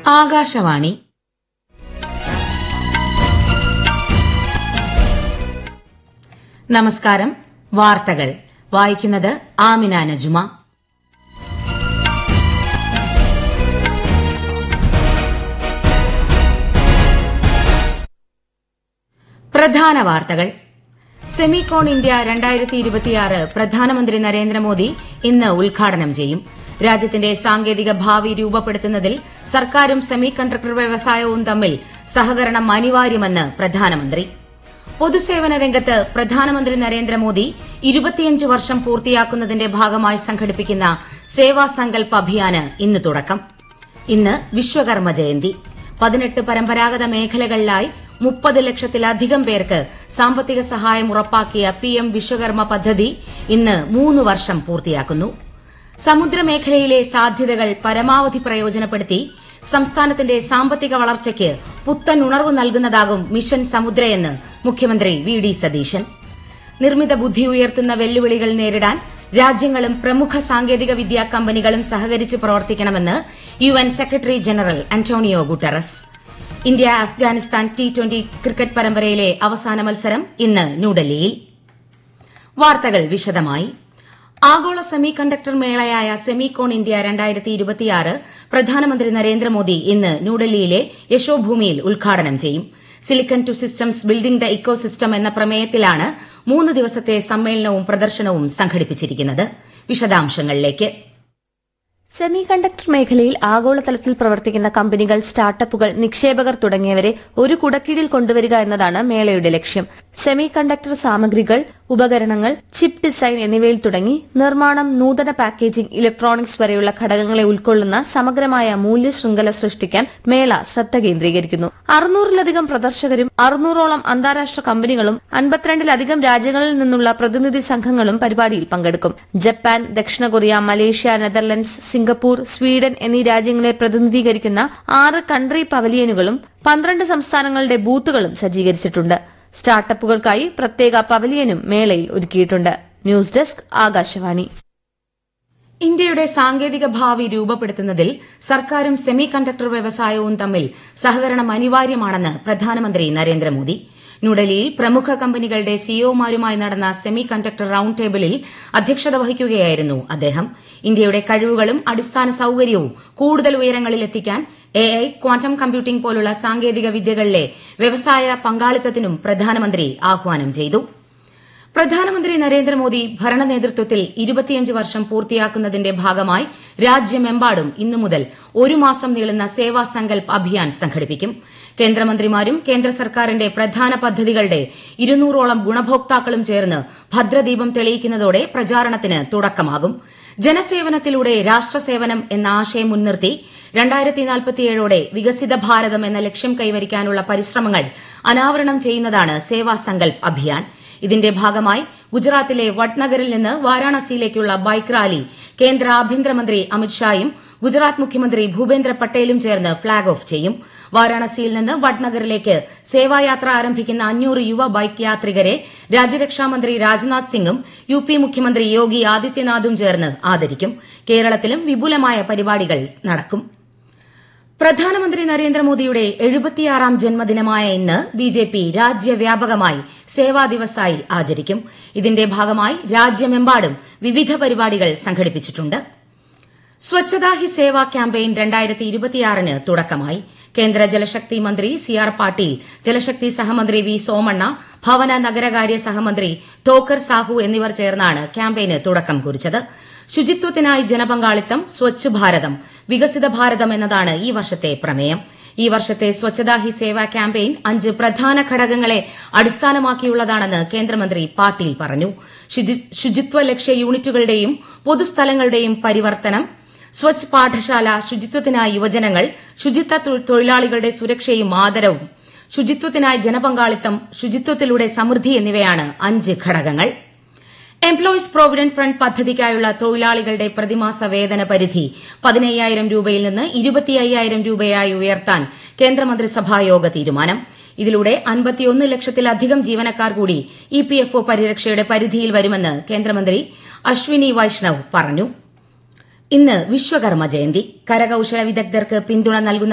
ആകാശവാണി നമസ്കാരം വാർത്തകൾ വായിക്കുന്നത് ആമിന നജുമ പ്രധാന വാർത്തകൾ സെമികോൺ ഇന്ത്യ രണ്ടായിരത്തി ഇരുപത്തിയാറ് പ്രധാനമന്ത്രി നരേന്ദ്രമോദി ഇന്ന് ഉദ്ഘാടനം ചെയ്യും രാജ്യത്തിന്റെ സാങ്കേതിക ഭാവി രൂപപ്പെടുത്തുന്നതിൽ സർക്കാരും സെമി കണ്ടക്ടർ വ്യവസായവും തമ്മിൽ സഹകരണം അനിവാര്യമെന്ന് പ്രധാനമന്ത്രി പൊതുസേവന രംഗത്ത് പ്രധാനമന്ത്രി നരേന്ദ്രമോദി ഇരുപത്തിയഞ്ച് വർഷം പൂർത്തിയാക്കുന്നതിന്റെ ഭാഗമായി സംഘടിപ്പിക്കുന്ന സേവാ സങ്കൽപ് അഭിയാന് ഇന്ന് തുടക്കം ഇന്ന് വിശ്വകർമ്മ ജയന്തി പതിനെട്ട് പരമ്പരാഗത മേഖലകളിലായി മുപ്പത് ലക്ഷത്തിലധികം പേർക്ക് സാമ്പത്തിക സഹായം ഉറപ്പാക്കിയ പിഎം വിശ്വകർമ്മ പദ്ധതി ഇന്ന് മൂന്ന് വർഷം പൂർത്തിയാക്കുന്നു സമുദ്രമേഖലയിലെ സാധ്യതകൾ പരമാവധി പ്രയോജനപ്പെടുത്തി സംസ്ഥാനത്തിന്റെ സാമ്പത്തിക വളർച്ചയ്ക്ക് പുത്തൻ ഉണർവ് നൽകുന്നതാകും മിഷൻ സമുദ്രയെന്ന് മുഖ്യമന്ത്രി വി ഡി സതീശൻ നിർമ്മിത ബുദ്ധി ഉയർത്തുന്ന വെല്ലുവിളികൾ നേരിടാൻ രാജ്യങ്ങളും പ്രമുഖ സാങ്കേതിക വിദ്യാ കമ്പനികളും സഹകരിച്ച് പ്രവർത്തിക്കണമെന്ന് U N secretary general Antonio Guterres India Afghanistan T twenty cricket പരമ്പരയിലെ അവസാന മത്സരം ഇന്ന് ന്യൂഡൽഹിയിൽ വാർത്തകൾ വിശദമായി ആഗോള സെമി കണ്ടക്ടർ മേളയായ സെമികോൺ ഇന്ത്യ രണ്ടായിരത്തി ഇരുപത്തിയാറ് പ്രധാനമന്ത്രി നരേന്ദ്രമോദി ഇന്ന് ന്യൂഡൽഹിയിലെ യശോഭൂമിയിൽ ഉദ്ഘാടനം ചെയ്യും silicon to systems building the ecosystem എന്ന പ്രമേയത്തിലാണ് മൂന്ന് ദിവസത്തെ സമ്മേളനവും പ്രദർശനവും സംഘടിപ്പിച്ചിരിക്കുന്നത് വിശദാംശങ്ങളിലേക്ക് സെമി കണ്ടക്ടർ മേഖലയിൽ ആഗോളതലത്തിൽ പ്രവർത്തിക്കുന്ന കമ്പനികൾ സ്റ്റാർട്ടപ്പുകൾ നിക്ഷേപകർ തുടങ്ങിയവരെ ഒരു കുടക്കീഴിൽ കൊണ്ടുവരിക എന്നതാണ് മേളയുടെ ലക്ഷ്യം സെമി കണ്ടക്ടർ സാമഗ്രികൾ ഉപകരണങ്ങൾ ചിപ്പ് ഡിസൈൻ എന്നിവയിൽ തുടങ്ങി നിർമ്മാണം നൂതന പാക്കേജിംഗ് ഇലക്ട്രോണിക്സ് വരെയുള്ള ഘടകങ്ങളെ ഉൾക്കൊള്ളുന്ന സമഗ്രമായ മൂല്യ ശൃംഖല സൃഷ്ടിക്കാൻ മേള ശ്രദ്ധ കേന്ദ്രീകരിക്കുന്നു അറുന്നൂറിലധികം പ്രദർശകരും അറുന്നൂറോളം അന്താരാഷ്ട്ര കമ്പനികളും അൻപത്തിരണ്ടിലധികം രാജ്യങ്ങളിൽ നിന്നുള്ള പ്രതിനിധി സംഘങ്ങളും പരിപാടിയിൽ പങ്കെടുക്കും ജപ്പാൻ ദക്ഷിണ Korea Malaysia Netherlands Singapore Sweden എന്നീ രാജ്യങ്ങളെ പ്രതിനിധീകരിക്കുന്ന ആറ് കൺട്രി പവലിയനുകളും പന്ത്രണ്ട് സംസ്ഥാനങ്ങളുടെ ബൂത്തുകളും സജ്ജീകരിച്ചിട്ടുണ്ട് സ്റ്റാർട്ടപ്പുകൾക്കായി പ്രത്യേക പവലിയനും മേളയിൽ ഒരുക്കിയിട്ടുണ്ട് ന്യൂസ് ഡെസ്ക് ആകാശവാണി ഇന്ത്യയുടെ സാങ്കേതിക ഭാവി രൂപപ്പെടുത്തുന്നതിൽ സർക്കാരും സെമി കണ്ടക്ടർ വ്യവസായവും തമ്മിൽ സഹകരണം അനിവാര്യമാണെന്ന് പ്രധാനമന്ത്രി നരേന്ദ്രമോദി ന്യൂഡൽഹിയിൽ പ്രമുഖ കമ്പനികളുടെ സിഇഒമാരുമായി നടന്ന സെമി കണ്ടക്ടർ റൌണ്ട് ടേബിളിൽ അധ്യക്ഷത വഹിക്കുകയായിരുന്നു അദ്ദേഹം ഇന്ത്യയുടെ കഴിവുകളും അടിസ്ഥാന സൌകര്യവും കൂടുതൽ ഉയരങ്ങളിൽ എത്തിക്കാൻ എ ഐ ക്വാണ്ടം കമ്പ്യൂട്ടിംഗ് പോലുള്ള സാങ്കേതിക വിദ്യകളിലെ വ്യവസായ പങ്കാളിത്തത്തിനും പ്രധാനമന്ത്രി ആഹ്വാനം ചെയ്തു പ്രധാനമന്ത്രി നരേന്ദ്രമോദി ഭരണ നേതൃത്വത്തിൽ ഇരുപത്തിയഞ്ച് വർഷം പൂർത്തിയാക്കുന്നതിന്റെ ഭാഗമായി രാജ്യമെമ്പാടും ഇന്നു മുതൽ ഒരു മാസം നീളുന്ന സേവാ സങ്കൽപ് അഭിയാൻ സംഘടിപ്പിക്കും കേന്ദ്രമന്ത്രിമാരും കേന്ദ്ര സർക്കാരിന്റെ പ്രധാന പദ്ധതികളുടെ ഇരുന്നൂറോളം ഗുണഭോക്താക്കളും ചേർന്ന് ഭദ്രദീപം തെളിയിക്കുന്നതോടെ പ്രചാരണത്തിന് തുടക്കമാകും ജനസേവനത്തിലൂടെ രാഷ്ട്രസേവനം എന്ന ആശയം മുൻനിർത്തി രണ്ടായിരത്തി നാൽപ്പത്തിയേഴോടെ വികസിത ഭാരതം എന്ന ലക്ഷ്യം കൈവരിക്കാനുള്ള പരിശ്രമങ്ങൾ അനാവരണം ചെയ്യുന്നതാണ് സേവാ സങ്കൽപ് അഭിയാൻ ഇതിന്റെ ഭാഗമായി ഗുജറാത്തിലെ വഡ്നഗറിൽ നിന്ന് വാരാണസിയിലേക്കുള്ള ബൈക്ക് റാലി കേന്ദ്ര ആഭ്യന്തരമന്ത്രി അമിത്ഷായും ഗുജറാത്ത് മുഖ്യമന്ത്രി ഭൂപേന്ദ്ര പട്ടേലും ചേർന്ന് ഫ്ളാഗ് ഓഫ് ചെയ്യും വാരാണസിയിൽ നിന്ന് വഡ്നഗറിലേക്ക് സേവായാത്ര ആരംഭിക്കുന്ന അഞ്ഞൂറ് യുവ ബൈക്ക് യാത്രികരെ രാജ്യരക്ഷാമന്ത്രി രാജ്നാഥ് സിംഗും യു പി മുഖ്യമന്ത്രി യോഗി ആദിത്യനാഥും ചേർന്ന് ആദരിക്കും കേരളത്തിലും വിപുലമായ പരിപാടികൾ നടക്കും പ്രധാനമന്ത്രി നരേന്ദ്രമോദിയുടെ എഴുപത്തിയാറാം ജന്മദിനമായ ഇന്ന് ബിജെപി രാജ്യവ്യാപകമായി സേവാ ദിവസായി ആചരിക്കും ഇതിന്റെ ഭാഗമായി രാജ്യമെമ്പാടും വിവിധ പരിപാടികൾ സംഘടിപ്പിച്ചിട്ടുണ്ട് സ്വച്ഛതാ ഹി സേവ ക്യാമ്പയിൻ രണ്ടായിരത്തി ഇരുപത്തിയാറിന് തുടക്കമായി കേന്ദ്ര ജലശക്തി മന്ത്രി സി ആർ പാട്ടീൽ ജലശക്തി സഹമന്ത്രി വി സോമണ്ണ ഭവന നഗരകാര്യ സഹമന്ത്രി തോക്കർ സാഹു എന്നിവർ ചേർന്നാണ് ക്യാമ്പയിന് തുടക്കം കുറിച്ചത് ശുചിത്വത്തിനായി ജനപങ്കാളിത്തം സ്വച്ഛ് ഭാരതം വികസിത ഭാരതം എന്നതാണ് ഈ വർഷത്തെ പ്രമേയം ഈ വർഷത്തെ സ്വച്ഛതാ ഹി സേവ ക്യാമ്പയിൻ അഞ്ച് പ്രധാന ഘടകങ്ങളെ അടിസ്ഥാനമാക്കിയുള്ളതാണെന്ന് കേന്ദ്രമന്ത്രി പാട്ടീൽ പറഞ്ഞു ശുചിത്വ ലക്ഷ്യ യൂണിറ്റുകളുടെയും പൊതുസ്ഥലങ്ങളുടെയും പരിവർത്തനം സ്വച്ഛ് പാഠശാല ശുചിത്വത്തിനായി യുവജനങ്ങൾ ശുചിത്വ തൊഴിലാളികളുടെ സുരക്ഷയും ആദരവും ശുചിത്വത്തിനായി ജനപങ്കാളിത്തം ശുചിത്വത്തിലൂടെ സമൃദ്ധി എന്നിവയാണ് അഞ്ച് ഘടകങ്ങൾ എംപ്ലോയീസ് പ്രോവിഡന്റ് ഫണ്ട് പദ്ധതിക്കായുള്ള തൊഴിലാളികളുടെ പ്രതിമാസ വേതന പരിധി പതിനയ്യായിരം രൂപയിൽ നിന്ന് ഇരുപത്തിയ്യായിരം രൂപയായി ഉയർത്താൻ കേന്ദ്രമന്ത്രിസഭാ യോഗ തീരുമാനം ഇതിലൂടെ അൻപത്തിയൊന്ന് ലക്ഷത്തിലധികം ജീവനക്കാർ കൂടി ഇപിഎഫ്ഒ പരിരക്ഷയുടെ പരിധിയിൽ വരുമെന്ന് കേന്ദ്രമന്ത്രി അശ്വിനി വൈഷ്ണവ് പറഞ്ഞു ഇന്ന് വിശ്വകർമ്മ ജയന്തി കരകൌശല വിദഗ്ധർക്ക് പിന്തുണ നൽകുന്ന